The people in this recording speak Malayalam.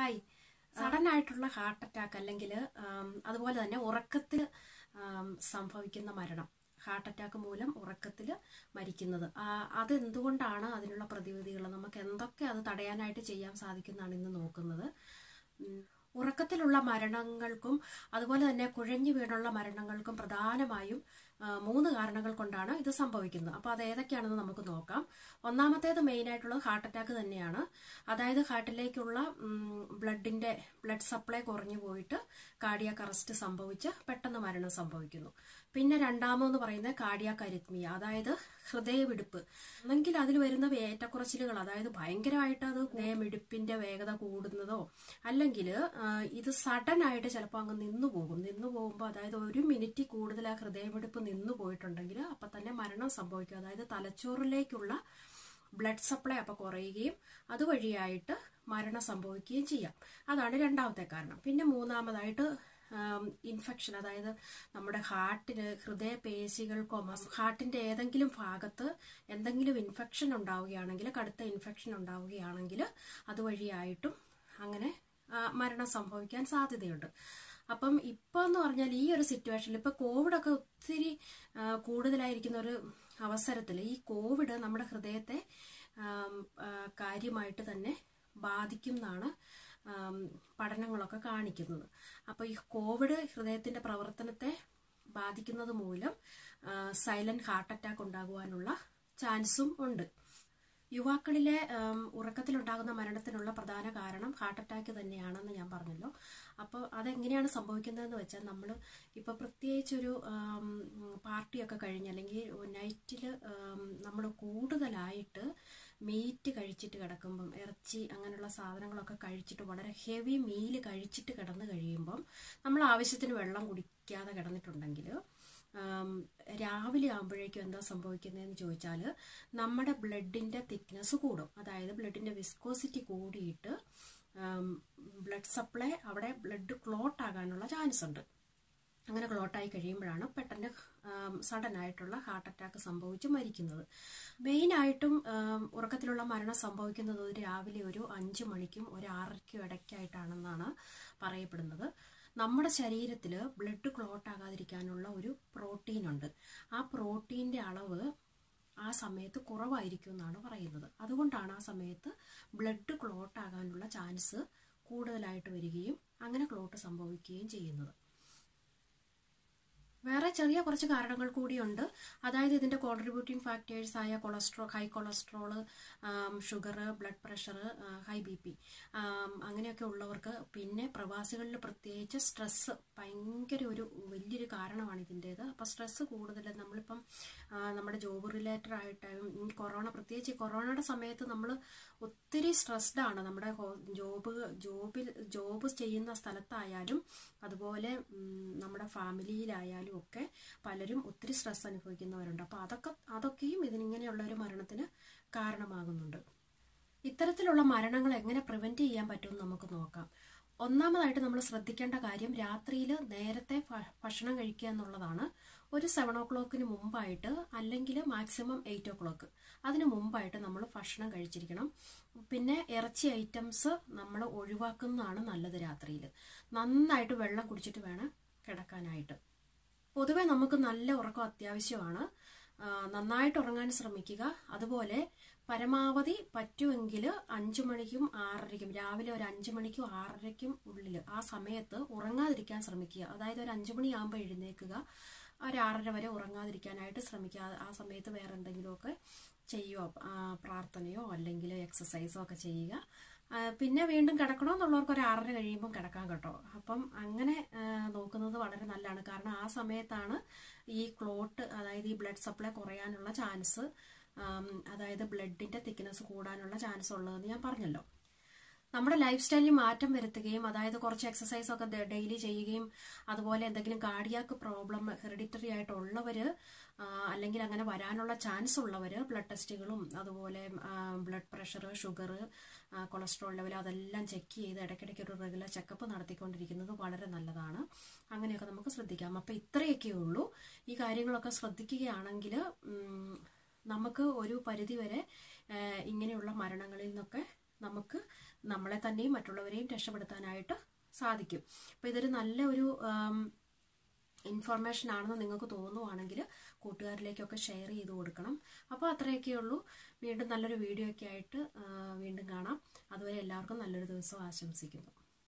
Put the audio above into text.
ഹായ് സഡൻ ആയിട്ടുള്ള ഹാർട്ട് അറ്റാക്ക് അല്ലെങ്കിൽ അതുപോലെ തന്നെ ഉറക്കത്തിൽ സംഭവിക്കുന്ന മരണം ഹാർട്ട് അറ്റാക്ക് മൂലം ഉറക്കത്തിൽ മരിക്കുന്നത് ആ, അതെന്തുകൊണ്ടാണ് അതിനുള്ള പ്രതിവിധികൾ നമുക്ക് എന്തൊക്കെ അത് തടയാനായിട്ട് ചെയ്യാൻ സാധിക്കുന്നതാണ് ഇന്ന് നോക്കുന്നത് ഉം, ഉറക്കത്തിലുള്ള മരണങ്ങൾക്കും അതുപോലെ തന്നെ കുഴഞ്ഞു വീണുള്ള മരണങ്ങൾക്കും പ്രധാനമായും ആ, മൂന്ന് കാരണങ്ങൾ കൊണ്ടാണ് ഇത് സംഭവിക്കുന്നത് അപ്പോൾ അത് ഏതൊക്കെയാണെന്ന് നമുക്ക് നോക്കാം ഒന്നാമത്തേത് മെയിൻ ആയിട്ടുള്ളത് ഹാർട്ട് അറ്റാക്ക് തന്നെയാണ് അതായത് ഹാർട്ടിലേക്കുള്ള ബ്ലഡിന്റെ ബ്ലഡ് സപ്ലൈ കുറഞ്ഞു പോയിട്ട് കാർഡിയാക്ക് അറസ്റ്റ് സംഭവിച്ച് പെട്ടെന്ന് മരണം സംഭവിക്കുന്നു പിന്നെ രണ്ടാമെന്ന് പറയുന്നത് കാർഡിയാക്ക് അരിത്മിയ അതായത് ഹൃദയമിടിപ്പ് ഒന്നെങ്കിൽ അതിൽ വരുന്ന ഏറ്റക്കുറച്ചിലുകൾ അതായത് ഭയങ്കരമായിട്ട് അത് ഹൃദയമിടിപ്പിന്റെ വേഗത കൂടുന്നതോ അല്ലെങ്കിൽ ഇത് സഡൻ ആയിട്ട് ചിലപ്പോൾ അങ്ങ് നിന്നു പോകും നിന്നു പോകുമ്പോൾ അതായത് ഒരു മിനിറ്റ് കൂടുതൽ ആ ഹൃദയമിടിപ്പ് നിന്നു പോയിട്ടുണ്ടെങ്കിൽ അപ്പം തന്നെ മരണം സംഭവിക്കും അതായത് തലച്ചോറിലേക്കുള്ള ബ്ലഡ് സപ്ലൈ അപ്പോൾ കുറയുകയും അതുവഴിയായിട്ട് മരണം സംഭവിക്കുകയും ചെയ്യാം അതാണ് രണ്ടാമത്തെ കാരണം പിന്നെ മൂന്നാമതായിട്ട് ഇൻഫെക്ഷൻ അതായത് നമ്മുടെ ഹാർട്ടിന് ഹൃദയപേശികൾക്കോ മസ് ഹാർട്ടിന്റെ ഏതെങ്കിലും ഭാഗത്ത് എന്തെങ്കിലും ഇൻഫെക്ഷൻ ഉണ്ടാവുകയാണെങ്കിൽ കടുത്ത ഇൻഫെക്ഷൻ ഉണ്ടാവുകയാണെങ്കിൽ അതുവഴിയായിട്ടും അങ്ങനെ ആ, മരണം സംഭവിക്കാൻ സാധ്യതയുണ്ട് അപ്പം ഇപ്പൊ എന്ന് പറഞ്ഞാൽ ഈ ഒരു സിറ്റുവേഷനിൽ ഇപ്പൊ കോവിഡ് ഒക്കെ ഒത്തിരി ആ, കൂടുതലായിരിക്കുന്ന ഒരു അവസരത്തിൽ ഈ കോവിഡ് നമ്മുടെ ഹൃദയത്തെ ആം, ആ, കാര്യമായിട്ട് തന്നെ ബാധിക്കും എന്നാണ് ആം, പഠനങ്ങളൊക്കെ കാണിക്കുന്നത് അപ്പോൾ ഈ കോവിഡ് ഹൃദയത്തിന്റെ പ്രവർത്തനത്തെ ബാധിക്കുന്നത് മൂലം സൈലന്റ് ഹാർട്ട് അറ്റാക്ക് ഉണ്ടാകുവാനുള്ള ചാൻസും ഉണ്ട് യുവാക്കളിലെ ഉം, ഉറക്കത്തിലുണ്ടാകുന്ന മരണത്തിനുള്ള പ്രധാന കാരണം ഹാർട്ട് അറ്റാക്ക് തന്നെയാണെന്ന് ഞാൻ പറഞ്ഞല്ലോ അപ്പോൾ അതെങ്ങനെയാണ് സംഭവിക്കുന്നതെന്ന് വെച്ചാൽ നമ്മൾ ഇപ്പോൾ പ്രത്യേകിച്ചൊരു ഉം, പാർട്ടിയൊക്കെ കഴിഞ്ഞ് അല്ലെങ്കിൽ നൈറ്റിൽ നമ്മൾ കൂടുതലായിട്ട് മീറ്റ് കഴിച്ചിട്ട് കിടക്കുമ്പം ഇറച്ചി അങ്ങനെയുള്ള സാധനങ്ങളൊക്കെ കഴിച്ചിട്ട് വളരെ ഹെവി മീല് കഴിച്ചിട്ട് കിടന്ന് കഴിയുമ്പം നമ്മൾ ആവശ്യത്തിന് വെള്ളം കുടിക്കാതെ കിടന്നിട്ടുണ്ടെങ്കിൽ ആം, രാവിലെ ആകുമ്പോഴേക്കും എന്താ സംഭവിക്കുന്നതെന്ന് ചോദിച്ചാൽ നമ്മുടെ ബ്ലഡിൻ്റെ തിക്നെസ് കൂടും അതായത് ബ്ലഡിൻ്റെ വിസ്കോസിറ്റി കൂടിയിട്ട് ബ്ലഡ് സപ്ലൈ അവിടെ ബ്ലഡ് ക്ലോട്ട് ആകാനുള്ള ചാൻസ് ഉണ്ട് അങ്ങനെ ക്ലോട്ടായി കഴിയുമ്പോഴാണ് പെട്ടെന്ന് സഡൻ ആയിട്ടുള്ള ഹാർട്ട് അറ്റാക്ക് സംഭവിച്ച് മരിക്കുന്നത് മെയിനായിട്ടും ഉറക്കത്തിലുള്ള മരണം സംഭവിക്കുന്നത് ഒരു രാവിലെ ഒരു അഞ്ച് മണിക്കും ഒരു ആറരയ്ക്കും ഇടയ്ക്കായിട്ടാണെന്നാണ് പറയപ്പെടുന്നത് നമ്മുടെ ശരീരത്തിൽ ബ്ലഡ് ക്ലോട്ട് ആകാതിരിക്കാനുള്ള ഒരു പ്രോട്ടീൻ ഉണ്ട് ആ പ്രോട്ടീൻ്റെ അളവ് ആ സമയത്ത് കുറവായിരിക്കും എന്നാണ് പറയുന്നത് അതുകൊണ്ടാണ് ആ സമയത്ത് ബ്ലഡ് ക്ലോട്ട് ആകാനുള്ള ചാൻസ് കൂടുതലായിട്ട് വരികയും അങ്ങനെ ക്ലോട്ട് സംഭവിക്കുകയും ചെയ്യുന്നത് വേറെ ചെറിയ കുറച്ച് കാരണങ്ങൾ കൂടിയുണ്ട് അതായത് ഇതിന്റെ കോൺട്രിബ്യൂട്ടിംഗ് ഫാക്ടേഴ്സ് ആയ cholesterol high cholesterol sugar blood pressure high B P അങ്ങനെയൊക്കെ ഉള്ളവർക്ക് പിന്നെ പ്രവാസികളിൽ പ്രത്യേകിച്ച് സ്ട്രെസ് ഭയങ്കര ഒരു വലിയൊരു കാരണമാണ് ഇതിൻ്റേത് അപ്പോൾ സ്ട്രെസ് കൂടുതൽ നമ്മളിപ്പം ആ, നമ്മുടെ ജോബ് റിലേറ്റഡ് ആയിട്ടും ഈ കൊറോണ പ്രത്യേകിച്ച് ഈ കൊറോണയുടെ സമയത്ത് നമ്മൾ ഒത്തിരി സ്ട്രെസ്ഡ് ആണ് നമ്മുടെ ഹോ- ജോബ് ജോബിൽ ജോബ് ചെയ്യുന്ന സ്ഥലത്തായാലും അതുപോലെ ഉം, നമ്മുടെ ഫാമിലിയിലായാലും ഒക്കെ പലരും ഒത്തിരി സ്ട്രെസ് അനുഭവിക്കുന്നവരുണ്ട് അപ്പോൾ അതൊക്കെ അതൊക്കെയും ഇതിനിങ്ങനെയുള്ള ഒരു മരണത്തിന് കാരണമാകുന്നുണ്ട് ഇത്തരത്തിലുള്ള മരണങ്ങൾ എങ്ങനെ പ്രിവെന്റ് ചെയ്യാൻ പറ്റുമെന്ന് നമുക്ക് നോക്കാം ഒന്നാമതായിട്ട് നമ്മൾ ശ്രദ്ധിക്കേണ്ട കാര്യം രാത്രിയിൽ നേരത്തെ ഭ- ഭക്ഷണം കഴിക്കുക എന്നുള്ളതാണ് ഒരു സെവൻ ഓ ക്ലോക്കിന് മുമ്പായിട്ട് അല്ലെങ്കിൽ മാക്സിമം എയ്റ്റ് ഓ ക്ലോക്ക് അതിന് മുമ്പായിട്ട് നമ്മൾ ഭക്ഷണം കഴിച്ചിരിക്കണം പിന്നെ ഇറച്ചി ഐറ്റംസ് നമ്മൾ ഒഴിവാക്കുന്നതാണ് നല്ലത് രാത്രിയിൽ നന്നായിട്ട് വെള്ളം കുടിച്ചിട്ട് വേണം കിടക്കാനായിട്ട് പൊതുവെ നമുക്ക് നല്ല ഉറക്കം അത്യാവശ്യമാണ് ആ, നന്നായിട്ട് ഉറങ്ങാൻ ശ്രമിക്കുക അതുപോലെ പരമാവധി പറ്റുമെങ്കിൽ അഞ്ചു മണിക്കും ആറരയ്ക്കും രാവിലെ ഒരു അഞ്ചു മണിക്കും ആറരയ്ക്കും ഉള്ളിൽ ആ സമയത്ത് ഉറങ്ങാതിരിക്കാൻ ശ്രമിക്കുക അതായത് ഒരു അഞ്ചു മണിയാകുമ്പോൾ എഴുന്നേൽക്കുക ഒരു ആറര വരെ ഉറങ്ങാതിരിക്കാനായിട്ട് ശ്രമിക്കുക ആ- ആ സമയത്ത് വേറെ എന്തെങ്കിലുമൊക്കെ ചെയ്യുകയോ ആ, പ്രാർത്ഥനയോ അല്ലെങ്കിൽ എക്സസൈസോ ഒക്കെ ചെയ്യുക ആ, പിന്നെ വീണ്ടും കിടക്കണമെന്നുള്ളവർക്ക് ഒരു ആറര കഴിയുമ്പം കിടക്കാം കേട്ടോ അപ്പം അങ്ങനെ ആ, നോക്കുന്നത് വളരെ നല്ലതാണ് കാരണം ആ സമയത്താണ് ഈ ക്ലോട്ട് അതായത് ഈ ബ്ലഡ് സപ്ലൈ കുറയാനുള്ള ചാൻസ് അതായത് ബ്ലഡിന്റെ തിക്നെസ് കൂടാനുള്ള ചാൻസ് ഉള്ളതെന്ന് ഞാൻ പറഞ്ഞല്ലോ നമ്മുടെ ലൈഫ് സ്റ്റൈലിൽ മാറ്റം വരുത്തുകയും അതായത് കുറച്ച് എക്സസൈസ് ഒക്കെ ഡെയിലി ചെയ്യുകയും അതുപോലെ എന്തെങ്കിലും കാർഡിയാക്ക് പ്രോബ്ലം ഹെറിഡിറ്ററി ആയിട്ടുള്ളവർ അല്ലെങ്കിൽ അങ്ങനെ വരാനുള്ള ചാൻസ് ഉള്ളവർ ബ്ലഡ് ടെസ്റ്റുകളും അതുപോലെ blood pressure sugar cholesterol level അതെല്ലാം ചെക്ക് ചെയ്ത് ഇടയ്ക്കിടയ്ക്ക് ഒരു റെഗുലർ ചെക്കപ്പ് നടത്തിക്കൊണ്ടിരിക്കുന്നത് വളരെ നല്ലതാണ് അങ്ങനെയൊക്കെ നമുക്ക് ശ്രദ്ധിക്കാം അപ്പം ഇത്രയൊക്കെ ഉള്ളൂ ഈ കാര്യങ്ങളൊക്കെ ശ്രദ്ധിക്കുകയാണെങ്കിൽ ഉം, നമുക്ക് ഒരു പരിധിവരെ ആ, ഇങ്ങനെയുള്ള മരണങ്ങളിൽ നിന്നൊക്കെ നമുക്ക് നമ്മളെ തന്നെയും മറ്റുള്ളവരെയും രക്ഷപ്പെടുത്താനായിട്ട് സാധിക്കും അപ്പോൾ ഇതൊരു നല്ല ഒരു ഇൻഫർമേഷൻ ആണെന്ന് നിങ്ങൾക്ക് തോന്നുവാണെങ്കിൽ കൂട്ടുകാരിലേക്കൊക്കെ ഷെയർ ചെയ്ത് കൊടുക്കണം അപ്പോൾ അത്രയൊക്കെ ഉള്ളൂ വീണ്ടും നല്ലൊരു വീഡിയോ ഒക്കെ ആയിട്ട് ആ, വീണ്ടും കാണാം അതുവരെ എല്ലാവർക്കും നല്ലൊരു ദിവസം ആശംസിക്കുന്നു